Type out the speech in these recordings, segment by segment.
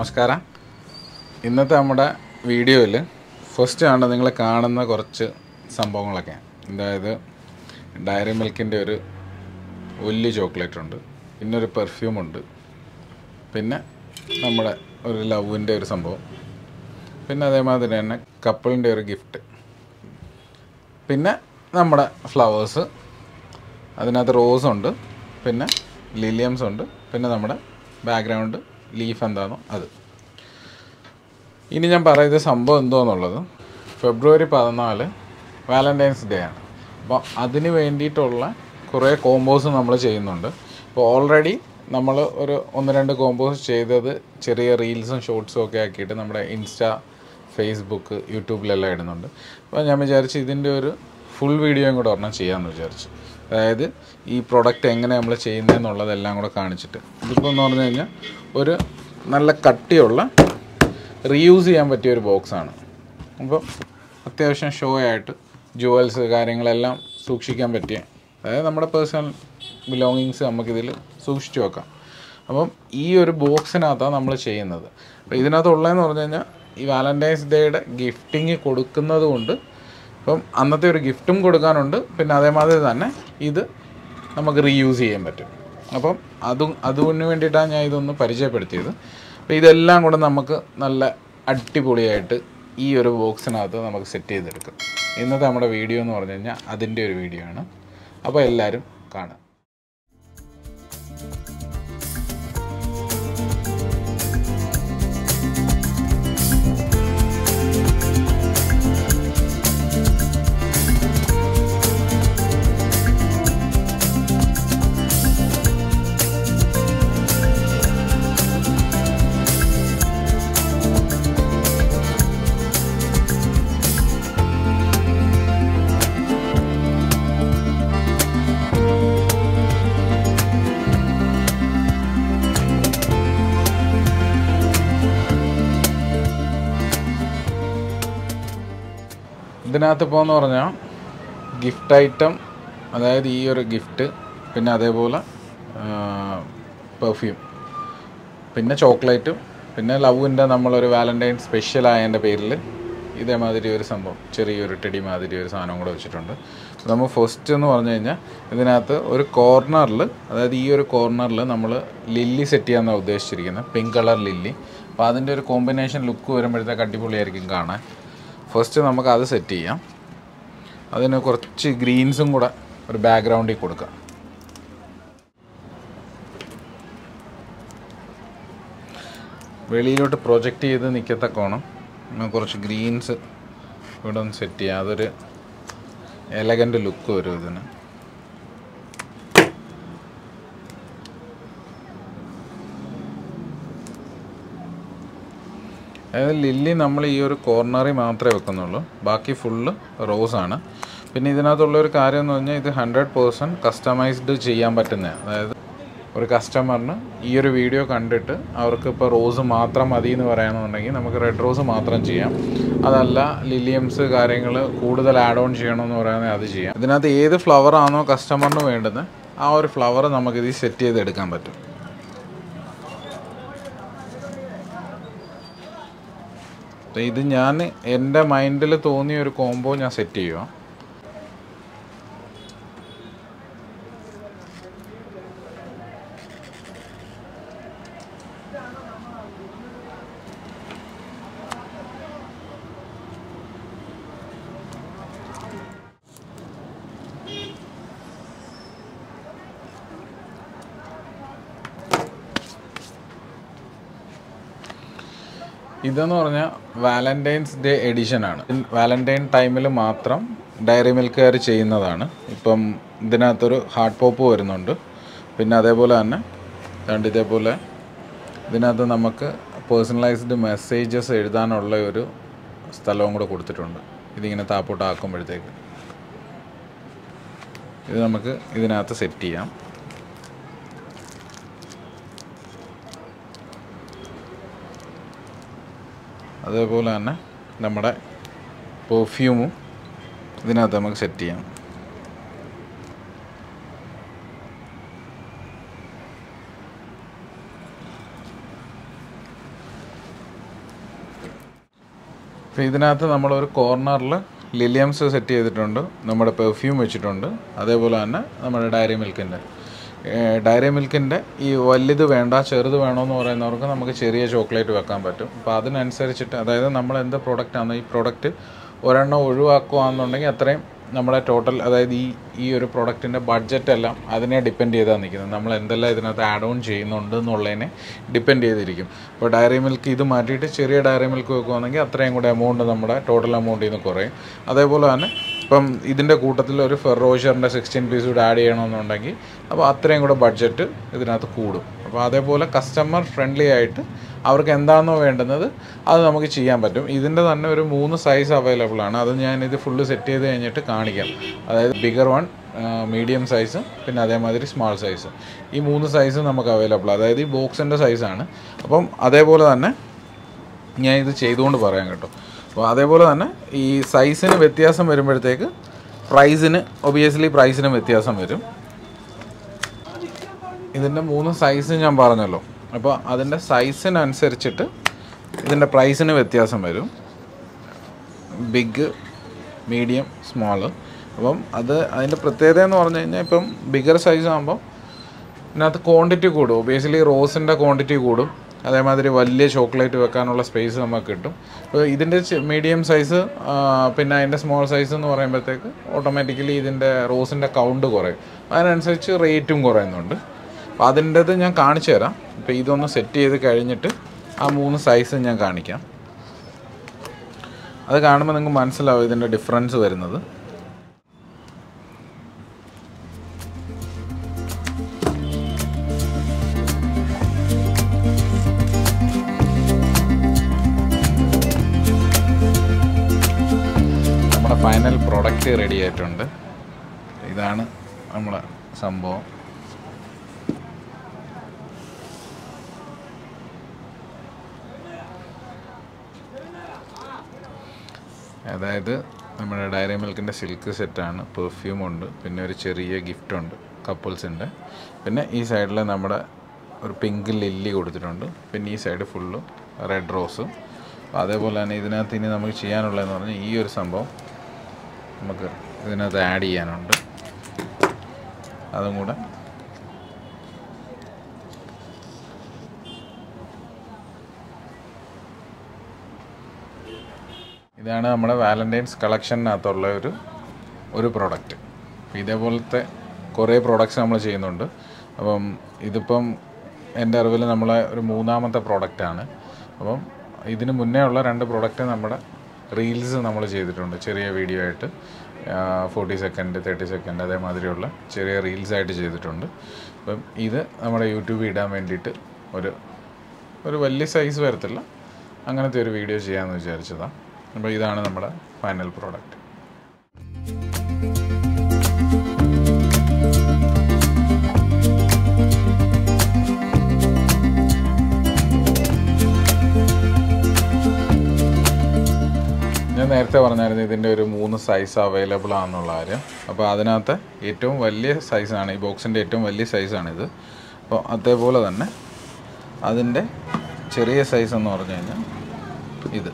നമസ്കാരം ഇന്നത്തെ നമ്മുടെ വീഡിയോയിൽ ഫസ്റ്റ് ആണ് നിങ്ങൾ കാണുന്ന കുറച്ച് സംഭവങ്ങളൊക്കെ അതായത് ഡയറി മിൽക്കിൻ്റെ ഒരു ഒല്ലി ചോക്ലേറ്റ് ഉണ്ട് പിന്നെ ഒരു പെർഫ്യൂം ഉണ്ട് പിന്നെ നമ്മുടെ ഒരു ലവിൻ്റെ ഒരു സംഭവം പിന്നെ അതേമാതിരി തന്നെ കപ്പിളിൻ്റെ ഒരു ഗിഫ്റ്റ് പിന്നെ നമ്മുടെ ഫ്ലവേഴ്സ് അതിനകത്ത് റോസ് ഉണ്ട് പിന്നെ ലിലിയംസ് ഉണ്ട് പിന്നെ നമ്മുടെ ബാക്ക്ഗ്രൗണ്ട് ലീഫ് എന്താണോ അത് ഇനി ഞാൻ പറയുന്നത് സംഭവം എന്തോന്നുള്ളത് ഫെബ്രുവരി പതിനാല് വാലൻറ്റൈൻസ് ഡേ ആണ് അപ്പോൾ അതിന് വേണ്ടിയിട്ടുള്ള കുറേ കോമ്പോസ് നമ്മൾ ചെയ്യുന്നുണ്ട് ഇപ്പോൾ ഓൾറെഡി നമ്മൾ ഒരു ഒന്ന് രണ്ട് കോമ്പോസ് ചെയ്തത് ചെറിയ റീൽസും ഷോർട്സും ഒക്കെ ആക്കിയിട്ട് നമ്മുടെ ഇൻസ്റ്റാ ഫേസ്ബുക്ക് യൂട്യൂബിലെല്ലാം ഇടുന്നുണ്ട് അപ്പോൾ ഞാൻ വിചാരിച്ചു ഇതിൻ്റെ ഒരു ഫുൾ വീഡിയോയും കൂടെ ഒരെണ്ണം ചെയ്യാമെന്ന് വിചാരിച്ചു അതായത് ഈ പ്രൊഡക്റ്റ് എങ്ങനെ നമ്മൾ ചെയ്യുന്നതെന്നുള്ളതെല്ലാം കൂടെ കാണിച്ചിട്ട് ഇതിപ്പോൾ എന്ന് പറഞ്ഞു കഴിഞ്ഞാൽ ഒരു നല്ല കട്ടിയുള്ള റീയൂസ് ചെയ്യാൻ പറ്റിയ ഒരു ബോക്സാണ് അപ്പോൾ അത്യാവശ്യം ഷോ ആയിട്ട് ജുവൽസ് കാര്യങ്ങളെല്ലാം സൂക്ഷിക്കാൻ പറ്റിയ അതായത് നമ്മുടെ പേഴ്സണൽ ബിലോങ്ങിങ്സ് നമുക്കിതിൽ സൂക്ഷിച്ചു വെക്കാം അപ്പം ഈ ഒരു ബോക്സിനകത്താണ് നമ്മൾ ചെയ്യുന്നത് അപ്പോൾ ഇതിനകത്ത് ഉള്ളതെന്ന് പറഞ്ഞു കഴിഞ്ഞാൽ ഈ വാലൻറ്റൈൻസ് ഡേയുടെ ഗിഫ്റ്റിങ് കൊടുക്കുന്നത് കൊണ്ട് ഇപ്പം അന്നത്തെ ഒരു ഗിഫ്റ്റും കൊടുക്കാനുണ്ട് പിന്നെ അതേമാതിരി തന്നെ ഇത് നമുക്ക് റീയൂസ് ചെയ്യാൻ പറ്റും അപ്പം അതും അതിന് വേണ്ടിയിട്ടാണ് ഞാൻ ഇതൊന്ന് പരിചയപ്പെടുത്തിയത് അപ്പോൾ ഇതെല്ലാം കൂടെ നമുക്ക് നല്ല അടിപൊളിയായിട്ട് ഈ ഒരു ബോക്സിനകത്ത് നമുക്ക് സെറ്റ് ചെയ്തെടുക്കാം ഇന്നത്തെ നമ്മുടെ വീഡിയോ എന്ന് പറഞ്ഞു കഴിഞ്ഞാൽ അതിൻ്റെ ഒരു വീഡിയോ ആണ് അപ്പോൾ എല്ലാവരും കാണുക ഇതിനകത്ത് ഇപ്പോൾ എന്ന് പറഞ്ഞാൽ ഗിഫ്റ്റ് ഐറ്റം അതായത് ഈ ഒരു ഗിഫ്റ്റ് പിന്നെ അതേപോലെ പെർഫ്യൂം പിന്നെ ചോക്ലേറ്റും പിന്നെ ലവിൻ്റെ നമ്മളൊരു വാലൻറ്റൈൻ സ്പെഷ്യൽ ആയതിൻ്റെ പേരിൽ ഇതേമാതിരി ഒരു സംഭവം ചെറിയൊരു ടെടി മാതിരി ഒരു സാധനം കൂടെ വെച്ചിട്ടുണ്ട് നമ്മൾ ഫസ്റ്റ് എന്ന് പറഞ്ഞു കഴിഞ്ഞാൽ ഇതിനകത്ത് ഒരു കോർണറിൽ അതായത് ഈ ഒരു കോർണറിൽ നമ്മൾ ലില്ലി സെറ്റ് ചെയ്യാമെന്നാണ് ഉദ്ദേശിച്ചിരിക്കുന്നത് പിങ്ക് കളർ ലില്ലി അപ്പോൾ അതിൻ്റെ ഒരു കോമ്പിനേഷൻ ലുക്ക് വരുമ്പോഴത്തേക്ക് അടിപൊളിയായിരിക്കും കാണാൻ ഫസ്റ്റ് നമുക്ക് അത് സെറ്റ് ചെയ്യാം അതിന് കുറച്ച് ഗ്രീൻസും കൂടെ ഒരു ബാക്ക്ഗ്രൗണ്ടിൽ കൊടുക്കാം വെളിയിലോട്ട് പ്രൊജക്റ്റ് ചെയ്ത് നിൽക്കത്തക്കോണം നമുക്ക് കുറച്ച് ഗ്രീൻസ് ഇവിടെ ഒന്ന് സെറ്റ് ചെയ്യാം അതൊരു എലഗൻ്റ് ലുക്ക് വരും ഇതിന് അതായത് ലില്ലി നമ്മൾ ഈ ഒരു കോർണറിൽ മാത്രമേ വെക്കുന്നുള്ളൂ ബാക്കി ഫുള്ള് റോസാണ് പിന്നെ ഇതിനകത്തുള്ള ഒരു കാര്യം എന്ന് പറഞ്ഞാൽ ഇത് ഹൺഡ്രഡ് പേഴ്സൻറ്റ് കസ്റ്റമൈസ്ഡ് ചെയ്യാൻ പറ്റുന്നതാണ് അതായത് ഒരു കസ്റ്റമറിന് ഈ ഒരു വീഡിയോ കണ്ടിട്ട് അവർക്ക് ഇപ്പോൾ റോസ് മാത്രം മതി എന്ന് പറയുകയാണെന്നുണ്ടെങ്കിൽ നമുക്ക് റെഡ് റോസ് മാത്രം ചെയ്യാം അതല്ല ലിലിയംസ് കാര്യങ്ങൾ കൂടുതൽ ആഡ് ഓൺ ചെയ്യണമെന്ന് പറയുന്നത് അത് ചെയ്യാം ഇതിനകത്ത് ഏത് ഫ്ലവർ ആണോ കസ്റ്റമറിന് വേണ്ടത് ആ ഒരു ഫ്ലവർ നമുക്കിത് സെറ്റ് ചെയ്ത് എടുക്കാൻ പറ്റും ഇത് ഞാൻ എൻ്റെ മൈൻഡിൽ തോന്നിയ ഒരു കോംബോ ഞാൻ സെറ്റ് ചെയ്യുക ഇതെന്ന് പറഞ്ഞാൽ വാലൻറ്റൈൻസ് ഡേ എഡിഷൻ ആണ് വാലൻറ്റൈൻ ടൈമിൽ മാത്രം ഡയറി മിൽക്കുകാർ ചെയ്യുന്നതാണ് ഇപ്പം ഇതിനകത്തൊരു ഹാർഡ് പോപ്പ് വരുന്നുണ്ട് പിന്നെ അതേപോലെ തന്നെ രണ്ട് ഇതേപോലെ ഇതിനകത്ത് നമുക്ക് പേഴ്സണലൈസ്ഡ് മെസ്സേജസ് എഴുതാനുള്ള ഒരു സ്ഥലവും കൂടെ കൊടുത്തിട്ടുണ്ട് ഇതിങ്ങനെ താപ്പോട്ട് ആക്കുമ്പോഴത്തേക്ക് ഇത് നമുക്ക് ഇതിനകത്ത് സെറ്റ് ചെയ്യാം അതേപോലെ തന്നെ നമ്മുടെ പെർഫ്യൂമും ഇതിനകത്ത് നമുക്ക് സെറ്റ് ചെയ്യാം അപ്പോൾ ഇതിനകത്ത് നമ്മളൊരു കോർണറിൽ ലിലിയംസ് സെറ്റ് ചെയ്തിട്ടുണ്ട് നമ്മുടെ പെർഫ്യൂം വെച്ചിട്ടുണ്ട് അതേപോലെ തന്നെ നമ്മുടെ ഡയറി മിൽക്കിൻ്റെ ഡയറി മിൽക്കിൻ്റെ ഈ വലുത് വേണ്ട ചെറുത് വേണമെന്ന് പറയുന്നവർക്ക് നമുക്ക് ചെറിയ ചോക്ലേറ്റ് വെക്കാൻ പറ്റും അപ്പോൾ അതിനനുസരിച്ചിട്ട് അതായത് നമ്മൾ എന്ത് പ്രൊഡക്റ്റാണ് ഈ പ്രൊഡക്റ്റ് ഒരെണ്ണം ഒഴിവാക്കുകയാണെന്നുണ്ടെങ്കിൽ അത്രയും നമ്മുടെ ടോട്ടൽ അതായത് ഈ ഈ ഒരു പ്രൊഡക്റ്റിൻ്റെ ബഡ്ജറ്റ് എല്ലാം അതിനെ ഡിപ്പെൻഡ് ചെയ്താണ് നിൽക്കുന്നത് നമ്മൾ എന്തെല്ലാം ഇതിനകത്ത് ആഡ് ഓൺ ചെയ്യുന്നുണ്ട് എന്നുള്ളതിനെ ഡിപ്പെൻഡ് ചെയ്തിരിക്കും ഇപ്പോൾ ഡയറി മിൽക്ക് ഇത് മാറ്റിയിട്ട് ചെറിയ ഡയറി മിൽക്ക് വെക്കുകയാണെങ്കിൽ അത്രയും കൂടെ എമൗണ്ട് നമ്മുടെ ടോട്ടൽ എമൗണ്ടിൽ നിന്ന് കുറയും അതേപോലെ തന്നെ ഇപ്പം ഇതിൻ്റെ കൂട്ടത്തിൽ ഒരു ഫെറോഷറിൻ്റെ സിക്സ്റ്റീൻ പീസ് കൂടെ ആഡ് ചെയ്യണമെന്നുണ്ടെങ്കിൽ അപ്പോൾ അത്രയും കൂടെ ബഡ്ജറ്റ് ഇതിനകത്ത് കൂടും അപ്പോൾ അതേപോലെ കസ്റ്റമർ ഫ്രണ്ട്ലി ആയിട്ട് അവർക്ക് എന്താണോ വേണ്ടുന്നത് അത് നമുക്ക് ചെയ്യാൻ പറ്റും ഇതിൻ്റെ തന്നെ ഒരു മൂന്ന് സൈസ് അവൈലബിൾ ആണ് അത് ഞാൻ ഇത് ഫുള്ള് സെറ്റ് ചെയ്ത് കഴിഞ്ഞിട്ട് കാണിക്കാം അതായത് ബിഗർ വൺ മീഡിയം സൈസ് പിന്നെ അതേമാതിരി സ്മാൾ സൈസ് ഈ മൂന്ന് സൈസ് നമുക്ക് അവൈലബിൾ അതായത് ഈ ബോക്സിൻ്റെ സൈസാണ് അപ്പം അതേപോലെ തന്നെ ഞാൻ ഇത് ചെയ്തുകൊണ്ട് പറയാം കേട്ടോ അപ്പോൾ അതേപോലെ തന്നെ ഈ സൈസിന് വ്യത്യാസം വരുമ്പോഴത്തേക്ക് പ്രൈസിന് ഒബിയസ്ലി പ്രൈസിന് വ്യത്യാസം വരും ഇതിൻ്റെ മൂന്ന് സൈസ് ഞാൻ പറഞ്ഞല്ലോ അപ്പോൾ അതിൻ്റെ സൈസിനനുസരിച്ചിട്ട് ഇതിൻ്റെ പ്രൈസിന് വ്യത്യാസം വരും ബിഗ് മീഡിയം സ്മോള് അപ്പം അത് അതിൻ്റെ പ്രത്യേകത എന്ന് പറഞ്ഞു കഴിഞ്ഞാൽ ഇപ്പം ബിഗർ സൈസ് ആകുമ്പോൾ ഇതിനകത്ത് ക്വാണ്ടിറ്റി കൂടും ഒബിയസ്ലി റോസിൻ്റെ ക്വാണ്ടിറ്റി കൂടും അതേമാതിരി വലിയ ചോക്ലേറ്റ് വെക്കാനുള്ള സ്പേസ് നമുക്ക് കിട്ടും അപ്പോൾ ഇതിൻ്റെ മീഡിയം സൈസ് പിന്നെ അതിൻ്റെ സ്മോൾ സൈസ് എന്ന് പറയുമ്പോഴത്തേക്ക് ഓട്ടോമാറ്റിക്കലി ഇതിൻ്റെ റോസിൻ്റെ കൗണ്ട് കുറയും അതിനനുസരിച്ച് റേറ്റും കുറയുന്നുണ്ട് അപ്പോൾ അതിൻ്റെത് ഞാൻ കാണിച്ചു തരാം ഇപ്പോൾ ഇതൊന്ന് സെറ്റ് ചെയ്ത് കഴിഞ്ഞിട്ട് ആ മൂന്ന് സൈസ് ഞാൻ കാണിക്കാം അത് കാണുമ്പോൾ നിങ്ങൾക്ക് മനസ്സിലാവും ഇതിൻ്റെ ഡിഫറൻസ് വരുന്നത് നമ്മുടെ ഫൈനൽ പ്രോഡക്റ്റ് റെഡി ആയിട്ടുണ്ട് ഇതാണ് നമ്മുടെ സംഭവം അതായത് നമ്മുടെ ഡയറി മിൽക്കിൻ്റെ സിൽക്ക് സെറ്റാണ് പെർഫ്യൂം ഉണ്ട് പിന്നെ ഒരു ചെറിയ ഗിഫ്റ്റ് ഉണ്ട് കപ്പിൾസിൻ്റെ പിന്നെ ഈ സൈഡിൽ നമ്മുടെ ഒരു പിങ്ക് ലില്ലി കൊടുത്തിട്ടുണ്ട് പിന്നെ ഈ സൈഡ് ഫുള്ള് റെഡ് റോസ് അപ്പോൾ അതേപോലെ തന്നെ ഇതിനകത്ത് ഇനി നമുക്ക് ചെയ്യാനുള്ളതെന്ന് പറഞ്ഞാൽ ഈ ഒരു സംഭവം നമുക്ക് ഇതിനകത്ത് ആഡ് ചെയ്യാനുണ്ട് അതും കൂടെ ഇതാണ് നമ്മുടെ വാലൻറ്റൈൻസ് കളക്ഷനകത്തുള്ള ഒരു ഒരു പ്രോഡക്റ്റ് അപ്പോൾ ഇതേപോലത്തെ കുറേ പ്രോഡക്റ്റ്സ് നമ്മൾ ചെയ്യുന്നുണ്ട് അപ്പം ഇതിപ്പം എൻ്റെ അറിവിൽ നമ്മളെ ഒരു മൂന്നാമത്തെ പ്രോഡക്റ്റാണ് അപ്പം ഇതിന് മുന്നേ ഉള്ള രണ്ട് പ്രോഡക്റ്റ് നമ്മുടെ റീൽസ് നമ്മൾ ചെയ്തിട്ടുണ്ട് ചെറിയ വീഡിയോ ആയിട്ട് ഫോർട്ടി സെക്കൻഡ് തേർട്ടി സെക്കൻഡ് അതേമാതിരിയുള്ള ചെറിയ റീൽസ് ആയിട്ട് ചെയ്തിട്ടുണ്ട് അപ്പം ഇത് നമ്മുടെ യൂട്യൂബിൽ ഇടാൻ വേണ്ടിയിട്ട് ഒരു ഒരു വലിയ സൈസ് വരത്തില്ല അങ്ങനത്തെ ഒരു വീഡിയോ ചെയ്യാമെന്ന് വിചാരിച്ചതാണ് അപ്പോൾ ഇതാണ് നമ്മുടെ ഫൈനൽ പ്രോഡക്റ്റ് ഞാൻ നേരത്തെ പറഞ്ഞായിരുന്നു ഇതിൻ്റെ ഒരു മൂന്ന് സൈസ് അവൈലബിൾ ആണെന്നുള്ള കാര്യം അപ്പോൾ അതിനകത്ത് ഏറ്റവും വലിയ സൈസാണ് ഈ ബോക്സിൻ്റെ ഏറ്റവും വലിയ സൈസാണിത് അപ്പോൾ അതേപോലെ തന്നെ അതിൻ്റെ ചെറിയ സൈസ് എന്ന് പറഞ്ഞു കഴിഞ്ഞാൽ ഇത്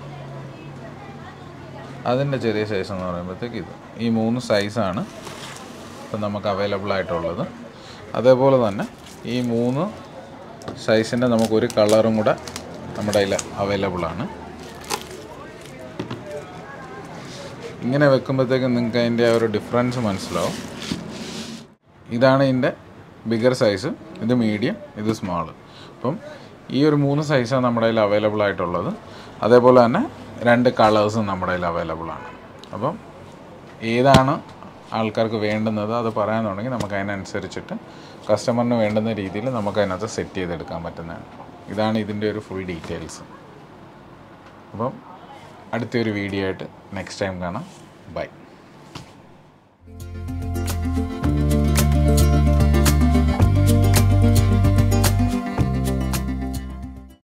അതിൻ്റെ ചെറിയ സൈസ് എന്ന് പറയുമ്പോഴത്തേക്ക് ഇത് ഈ മൂന്ന് സൈസാണ് ഇപ്പം നമുക്ക് അവൈലബിൾ ആയിട്ടുള്ളത് അതേപോലെ തന്നെ ഈ മൂന്ന് സൈസിൻ്റെ നമുക്കൊരു കളറും കൂടെ നമ്മുടെ കയ്യിൽ അവൈലബിൾ ആണ് ഇങ്ങനെ വെക്കുമ്പോഴത്തേക്ക് നിങ്ങൾക്ക് അതിൻ്റെ ആ ഒരു ഡിഫറൻസ് മനസ്സിലാവും ഇതാണ് ഇതിൻ്റെ ബിഗർ സൈസ് ഇത് മീഡിയം ഇത് സ്മാൾ അപ്പം ഈ ഒരു മൂന്ന് സൈസാണ് നമ്മുടെ കയ്യിൽ അവൈലബിൾ ആയിട്ടുള്ളത് അതേപോലെ തന്നെ രണ്ട് കളേഴ്സും നമ്മുടെ കയ്യിൽ അവൈലബിൾ ആണ് അപ്പം ഏതാണ് ആൾക്കാർക്ക് വേണ്ടുന്നത് അത് പറയാന്നുണ്ടെങ്കിൽ നമുക്ക് അതിനനുസരിച്ചിട്ട് കസ്റ്റമറിന് വേണ്ടുന്ന രീതിയിൽ നമുക്ക് അതിനകത്ത് സെറ്റ് ചെയ്തെടുക്കാൻ പറ്റുന്നതാണ് ഇതാണ് ഇതിൻ്റെ ഒരു ഫുൾ ഡീറ്റെയിൽസ് അപ്പം അടുത്തൊരു വീഡിയോ ആയിട്ട് നെക്സ്റ്റ് ടൈം കാണാം ബൈ